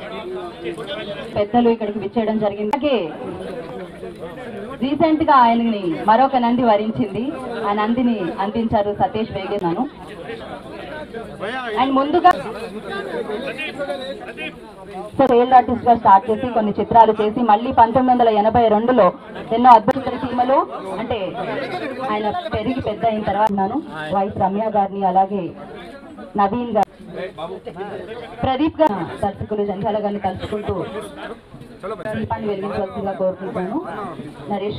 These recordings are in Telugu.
పెద్దలు ఇక్కడికి విచ్చేయడం జరిగింది అలాగే రీసెంట్ గా ఆయనని మరొక నంది వరించింది ఆ నందిని అందించారు సతీష్ వేగేనాను అండ్ ముందుగా చైల్డ్ ఆర్టిస్ట్ గా స్టార్ట్ చేసి కొన్ని చిత్రాలు చేసి మళ్ళీ పంతొమ్మిది వందల ఎనభై రెండులో ఎన్నో అద్భుత సీమలు అంటే ఆయన పెరిగి పెద్ద అయిన తర్వాత ఉన్నాను వైస్ రమ్య గారిని అలాగే నవీన్ గారు ప్రదీప్ గారు దర్శకులు జంధ్యాల గారిని తలుచుకుంటూ దీపాన్ని వెలిగించవలసిందిగా కోరుకుంటాను నరేష్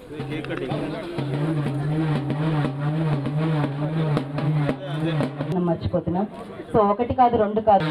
మనం మర్చిపోతున్నాం సో ఒకటి కాదు రెండు కాదు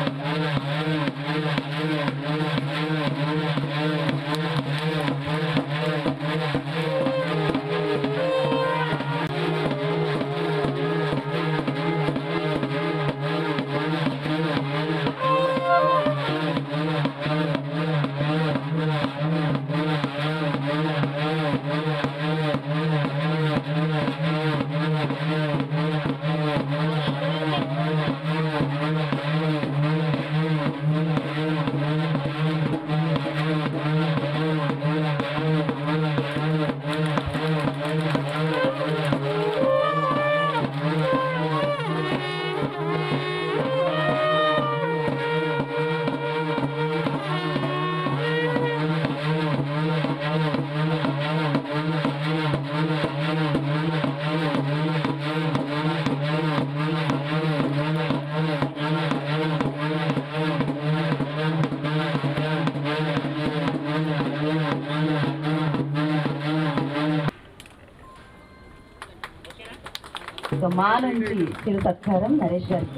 సో మా నుంచి చిరు సత్కారం నరేష్ గారికి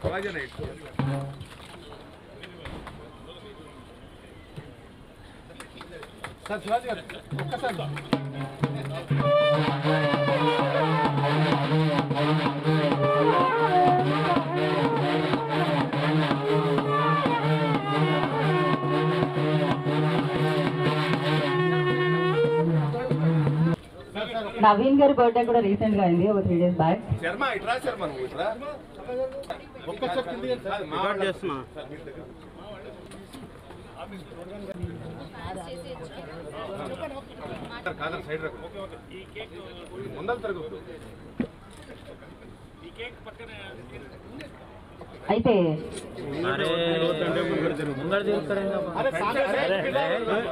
నవీన్ గారి బర్త్డే కూడా రీసెంట్ గా అయింది ఒక త్రీ డేస్ బ్యాక్ శర్మ ఇట్రా శర్మ నువ్వు ఇట్రా ఒక్క చెప్తుంది రికార్డ్ చేస్తున్నా కాదర్ సైడ్ రకు ముందర తిరగద్దు అయితే అరే ముంగడు తిరుగుతాడు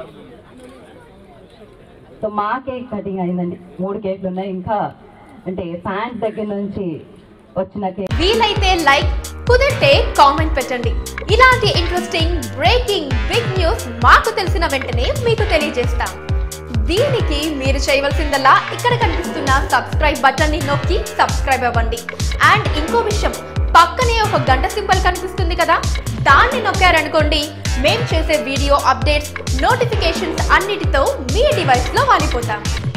సో మా కేక్ కటింగ్ అయిందండి మూడు కేక్లు ఉన్నాయి ఇంకా అంటే ఫ్యాన్స్ దగ్గర నుంచి వచ్చిన కేక్ వీలైతే లైక్ కుదిరితే కామెంట్ పెట్టండి ఇలాంటి ఇంట్రెస్టింగ్ బ్రేకింగ్ బిగ్ న్యూస్ మాకు తెలిసిన వెంటనే మీకు తెలియజేస్తాం దీనికి మీరు చేయవలసిందల్లా ఇక్కడ కనిపిస్తున్న సబ్స్క్రైబ్ బటన్ ని నొక్కి సబ్స్క్రైబ్ అవ్వండి అండ్ ఇంకో విషయం పక్కనే ఒక గంట సింబల్ కనిపిస్తుంది కదా దాన్ని నొక్కారనుకోండి మేం చేసే వీడియో అప్డేట్స్ నోటిఫికేషన్స్ అన్నిటితో మీ డివైస్లో వాలిపోతాం